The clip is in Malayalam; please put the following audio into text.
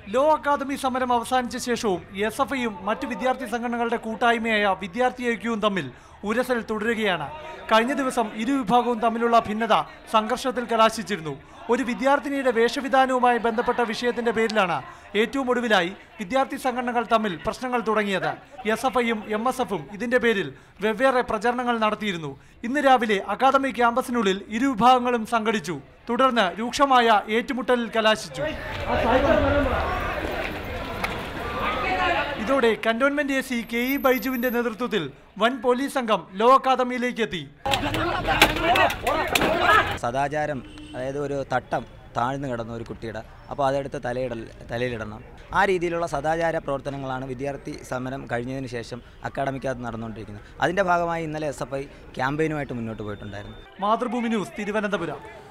ലോ അക്കാദമി സമരം അവസാനിച്ച ശേഷവും എസ് എഫ് ഐയും മറ്റ് വിദ്യാർത്ഥി സംഘടനകളുടെ കൂട്ടായ്മയായ വിദ്യാർത്ഥി ഐക്യവും തമ്മിൽ ഉരസൽ തുടരുകയാണ് കഴിഞ്ഞ ദിവസം ഇരു വിഭാഗവും തമ്മിലുള്ള ഭിന്നത സംഘർഷത്തിൽ കലാശിച്ചിരുന്നു ഒരു വിദ്യാർത്ഥിനിയുടെ വേഷവിധാനവുമായി ബന്ധപ്പെട്ട വിഷയത്തിന്റെ പേരിലാണ് ഏറ്റവും ഒടുവിലായി വിദ്യാർത്ഥി സംഘടനകൾ തമ്മിൽ പ്രശ്നങ്ങൾ തുടങ്ങിയത് എസ് എഫ് ഐയും എം എസ് എഫും ഇതിന്റെ പേരിൽ വെവ്വേറെ പ്രചരണങ്ങൾ നടത്തിയിരുന്നു ഇന്ന് രാവിലെ അക്കാദമി ക്യാമ്പസിനുള്ളിൽ ഇരു വിഭാഗങ്ങളും സംഘടിച്ചു തുടർന്ന് രൂക്ഷമായ ഏറ്റുമുട്ടലിൽ കലാശിച്ചു ഇതോടെ cantonment A C K E ബൈജുവിന്റെ നേതൃത്വത്തിൽ വൻ പോലീസ് സംഘം ലോ അക്കാദമിയിലേക്ക് എത്തി സദാചാരം അതായത് ഒരു തട്ടം താഴ്ന്നു കിടന്ന ഒരു കുട്ടിയുടെ അപ്പോൾ അതെടുത്ത് തലയിടൽ തലയിലിടണം ആ രീതിയിലുള്ള സദാചാര പ്രവർത്തനങ്ങളാണ് വിദ്യാർത്ഥി സമരം കഴിഞ്ഞതിന് ശേഷം അക്കാഡമിക്കകത്ത് നടന്നുകൊണ്ടിരിക്കുന്നത് അതിൻ്റെ ഭാഗമായി ഇന്നലെ എസ് എഫ് ഐ ക്യാമ്പയിനുമായിട്ട് മുന്നോട്ട് പോയിട്ടുണ്ടായിരുന്നു മാതൃഭൂമി ന്യൂസ് തിരുവനന്തപുരം